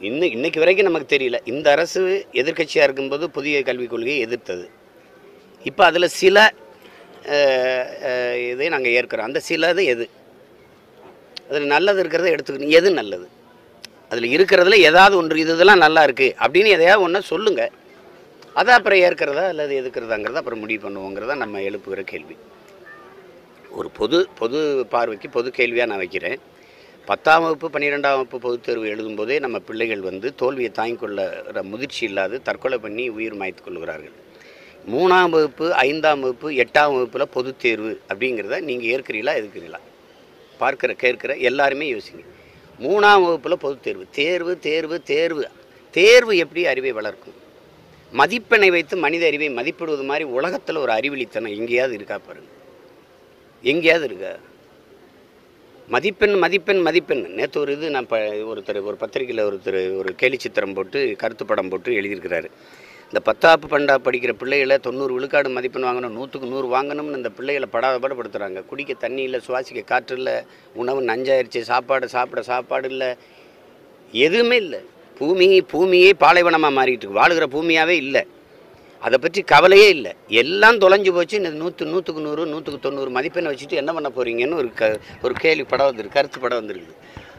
இன்னும் இன்னைக்கு வரைக்கும் நமக்கு தெரியல இந்த அரசு எதிர்க்கட்சியாக இருக்கும்போது புதிய கல்விக் கொள்கையை எதிர்த்தது இப்போ அதில் சில அஹ், அஹ், இதை நாங்கள் ஏற்கிறோம் அந்த சிலது எது அதில் நல்லது இருக்கிறத எடுத்துக்கணும் எது நல்லது அதில் இருக்கிறதுல ஏதாவது ஒன்று இது இதெல்லாம் நல்லா இருக்குது அப்படின்னு எதையாவது ஒன்று சொல்லுங்கள் அதை அப்புறம் ஏற்கிறதா அல்லது எதுக்கிறதாங்கிறத அப்புறம் முடிவு பண்ணுவோங்கிறத நம்ம எழுப்புகிற கேள்வி ஒரு பொது பொது பார்வைக்கு பொது கேள்வியாக நான் வைக்கிறேன் பத்தாம் வகுப்பு பன்னிரெண்டாம் வகுப்பு பொதுத் தேர்வு எழுதும்போதே நம்ம பிள்ளைகள் வந்து தோல்வியை தாங்கிக் கொள்ள முதிர்ச்சி இல்லாது தற்கொலை பண்ணி உயிர் மாய்த்து கொள்கிறார்கள் மூணாம் வகுப்பு ஐந்தாம் வகுப்பு எட்டாம் வகுப்பில் பொதுத் தேர்வு அப்படிங்கிறத நீங்கள் ஏற்கிறீங்களா எதுக்குறீங்களா பார்க்கிற கேட்கிற எல்லாருமே யோசிங்க மூணாம் வகுப்பில் பொதுத் தேர்வு தேர்வு தேர்வு தேர்வு தேர்வு எப்படி அறிவை வளர்க்கும் மதிப்பெண்ணை வைத்து மனித அறிவை மதிப்பிடுவது மாதிரி உலகத்தில் ஒரு அறிவிலித்தனம் எங்கேயாவது இருக்கா பாருங்க எங்கேயாவது இருக்கா மதிப்பெண் மதிப்பெண் மதிப்பெண் நேற்று ஒரு இது நான் ப ஒருத்தர் ஒரு பத்திரிக்கையில் ஒருத்தர் ஒரு கேலி சித்திரம் போட்டு கருத்து படம் போட்டு எழுதியிருக்கிறாரு இந்த பத்தாப்பு பண்டா படிக்கிற பிள்ளைகளை தொண்ணூறு விழுக்காடு மதிப்பெண் வாங்கணும் நூற்றுக்கு நூறு வாங்கணும்னு இந்த பிள்ளைகளை படாதபடப்படுத்துகிறாங்க குடிக்க தண்ணி இல்லை சுவாசிக்க காற்று இல்லை உணவு நஞ்சாயிருச்சு சாப்பாடு சாப்பிட சாப்பாடு இல்லை எதுவுமே இல்லை பூமி பூமியே பாலைவனமாக மாறிட்டு இருக்கு வாழுகிற பூமியாகவே இல்லை அதை பற்றி கவலையே இல்லை எல்லாம் தொலைஞ்சு போச்சு இந்த நூற்று நூற்றுக்கு நூறு நூற்றுக்கு தொண்ணூறு மதிப்பெண்ணை வச்சுட்டு என்ன பண்ண போகிறீங்கன்னு ஒரு க ஒரு கேள்வி படம் வந்துருக்கு கருத்து படம் வந்துருக்குது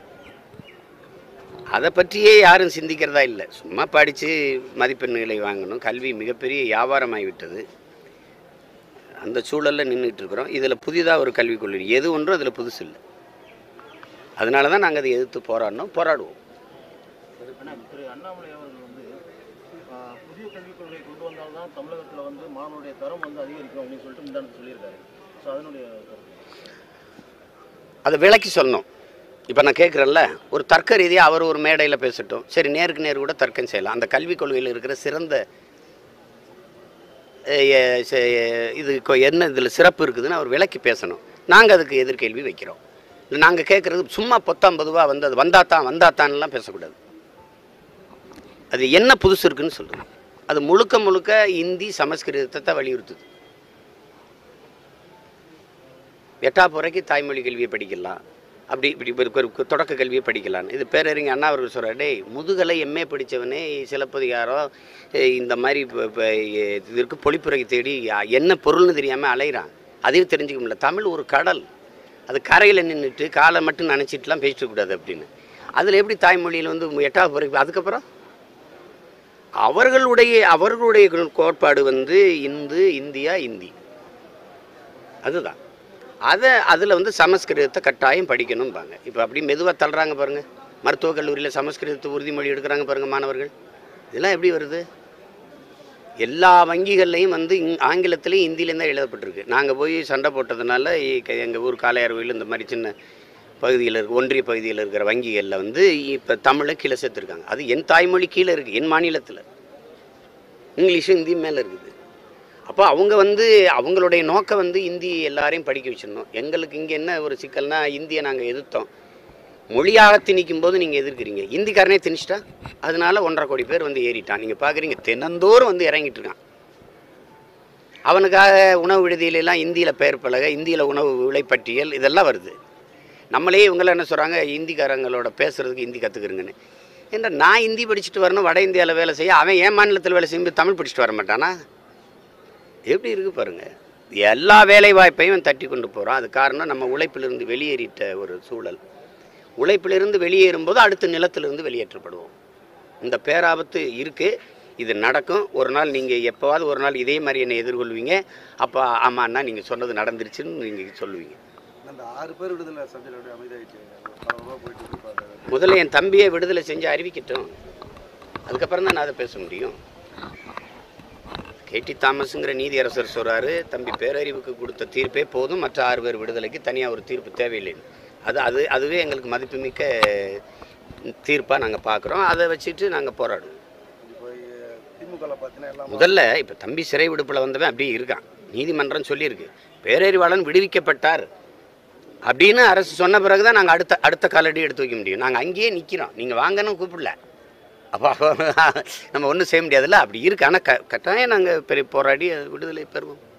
அதை பற்றியே யாரும் சிந்திக்கிறதா இல்லை சும்மா படித்து மதிப்பெண்களை வாங்கணும் கல்வி மிகப்பெரிய வியாபாரமாகிவிட்டது அந்த சூழலில் நின்றுட்டு இருக்கிறோம் இதில் புதிதாக ஒரு கல்விக் கொள்கை எது ஒன்றும் அதில் புதுசு இல்லை அதனால தான் நாங்கள் அதை எதிர்த்து போராடணும் போராடுவோம் ஆனால் திரு அண்ணாமலை அவர்கள் வந்து ஆஹ், புதிய கல்விக் கொள்கை கொண்டு வந்தால்தான் தமிழகத்தில் வந்து மாணவருடைய தரம் வந்து அதிகரிக்கும் அப்படின்னு சொல்லிட்டு முந்தானத்து சொல்லியிருக்காரு ஸோ அதனுடைய கருத்து. அதை விளக்கி சொல்லணும் இப்போ நான் கேட்குறேன்ல ஒரு தர்க்க ரீதியாக அவர் ஒரு மேடையில் பேசட்டும் சரி நேருக்கு நேர் கூட தர்க்கம் செய்யலாம் அந்த கல்விக் கொள்கையில் இருக்கிற சிறந்த அஹ், எ- செ- இது கொ- என்ன இதில் சிறப்பு இருக்குதுன்னு அவர் விளக்கி பேசணும் நாங்கள் அதுக்கு எதிர்கேள்வி வைக்கிறோம் இல்லை நாங்கள் கேட்குறது சும்மா பொத்தாம் பொதுவாக வந்து அது வந்தாத்தான் வந்தாத்தான்லாம் பேசக்கூடாது அது என்ன புதுசு இருக்குன்னு சொல்லுங்க அது முழுக்க முழுக்க இந்தி சமஸ்கிருதத்தை தான் வலியுறுத்துது எட்டாம் வரைக்கும் தாய்மொழி கல்வியை படிக்கலாம் அப்படி இப்படி ஒரு ஒரு தொடக்க கல்வியை படிக்கலாம் இது பேரறிஞர் அண்ணா அவர்கள் சொல்கிறார் டேய் முதுகலை எம்ஏ படித்தவனே சிலப்பதிகாரம் eh, இந்த மாதிரி இப்போ இப்போ இதற்கு பொழிப்புரை தேடி யா- என்ன பொருள்னு தெரியாமல் அலைகிறான் அதையும் தெரிஞ்சுக்க முடியல தமிழ் ஒரு கடல் அது கரையில் நின்றுட்டு காலை மட்டும் நினச்சிட்டுலாம் பேசிடக்கூடாது அப்படின்னு அதில் எப்படி தாய்மொழியில் வந்து எட்டாவது வரைக்கும் அதுக்கப்புறம் அவர்களுடைய அவர்களுடைய கோட்பாடு வந்து இந்து இந்தியா இந்தி அதுதான் அதை அதில் வந்து சமஸ்கிருதத்தை கட்டாயம் படிக்கணும்பாங்க இப்போ அப்படி மெதுவாக தள்ளுறாங்க பாருங்கள் மருத்துவக் கல்லூரியில் சமஸ்கிருதத்தை உறுதிமொழி எடுக்கிறாங்க பாருங்கள் மாணவர்கள் இதெல்லாம் எப்படி வருது எல்லா வங்கிகள்லையும் வந்து இங் ஆங்கிலத்திலையும் இந்தியிலையும் தான் எழுதப்பட்டிருக்கு நாங்கள் போய் சண்டை போட்டதுனால எங்கள் ஊர் காளையார் கோயில் இந்த மாதிரி சின்ன பகுதியில் இருக்க ஒன்றிய பகுதியில் இருக்கிற வங்கிகளில் வந்து இப்போ தமிழை கீழே சேர்த்துருக்காங்க அது என் தாய்மொழி கீழே இருக்குது என் மாநிலத்தில் இங்கிலீஷும் ஹிந்தியும் மேலே இருக்குது அப்போ அவங்க வந்து அவங்களுடைய நோக்கம் வந்து இந்தி எல்லாரையும் படிக்க வச்சிடணும் எங்களுக்கு இங்கே என்ன ஒரு சிக்கல்னா இந்தியை நாங்கள் எதிர்த்தோம் மொழியாக திணிக்கும் போது நீங்கள் எதிர்க்கிறீங்க இந்திக்காரனே திணிச்சிட்டா அதனால ஒன்றரை கோடி பேர் வந்து ஏறிட்டான் நீங்கள் பார்க்குறீங்க தினந்தோறும் வந்து இறங்கிட்டு இருக்கான் அவனுக்காக உணவு விடுதியிலெல்லாம் இந்தியில் பெயர் பலகை இந்தியில் உணவு விலைப்பட்டியல் இதெல்லாம் வருது நம்மளே இவங்களாம் என்ன சொல்கிறாங்க இந்திக்காரங்களோட பேசுகிறதுக்கு ஹிந்தி கற்றுக்குறங்கன்னு ஏன்னா நான் ஹிந்தி படிச்சுட்டு வரணும் வட இந்தியாவில் வேலை செய்ய அவன் என் மாநிலத்தில் வேலை செய்யும்போது தமிழ் படிச்சுட்டு வர மாட்டானா எப்படி இருக்கு பாருங்க எல்லா வேலை வாய்ப்பையும் தட்டி கொண்டு போகிறோம் அது காரணம் நம்ம உழைப்பிலிருந்து வெளியேறிட்ட ஒரு சூழல் உழைப்பிலிருந்து வெளியேறும்போது அடுத்த நிலத்திலிருந்து வெளியேற்றப்படுவோம் இந்த பேராபத்து இருக்குது இது நடக்கும் ஒரு நாள் நீங்கள் எப்போவாவது ஒரு நாள் இதே மாதிரி என்னை எதிர்கொள்வீங்க அப்போ ஆமாண்ணா நீங்கள் சொன்னது நடந்துருச்சுன்னு நீங்கள் சொல்லுவீங்க அந்த ஆறு பேர் விடுதலை சப்ஜெக்ட் அப்படியே அமைதியாயிடுச்சு பரவாயில்ல போயிட்டு இருப்பாங்க முதல்ல என் தம்பியை விடுதலை செஞ்சு அறிவிக்கட்டும் அதுக்கப்புறம் தான் நான் அதை பேச முடியும் கேடி தாமஸுங்கிற நீதியரசர் சொல்கிறாரு தம்பி பேரறிவுக்கு கொடுத்த தீர்ப்பே போதும் மற்ற ஆறு பேர் விடுதலைக்கு தனியாக ஒரு தீர்ப்பு தேவையில்லைன்னு அது அது அதுவே எங்களுக்கு மதிப்புமிக்க தீர்ப்பாக நாங்கள் பார்க்குறோம் அதை வச்சுட்டு நாங்கள் போராடுவோம் இப்போ திமுகவில் பார்த்தீங்கன்னா எல்லாம் முதல்ல இப்போ தம்பி சிறை விடுப்பில் வந்தவன் அப்படியே இருக்கான் நீதிமன்றம் சொல்லியிருக்கு பேரறிவாளன் விடுவிக்கப்பட்டார் அப்படின்னு அரசு சொன்ன பிறகு தான் நாங்கள் அடுத்த அடுத்த காலடி எடுத்து வைக்க முடியும் நாங்கள் அங்கேயே நிற்கிறோம் நீங்கள் வாங்கன்னு கூப்பிடல அப்போ நம்ம ஒன்றும் செய்ய முடியாதுல்ல அப்படி இருக்கு ஆனால் க கட்டாயம் நாங்கள் பெரிய போராடி அது விடுதலை பெறுவோம்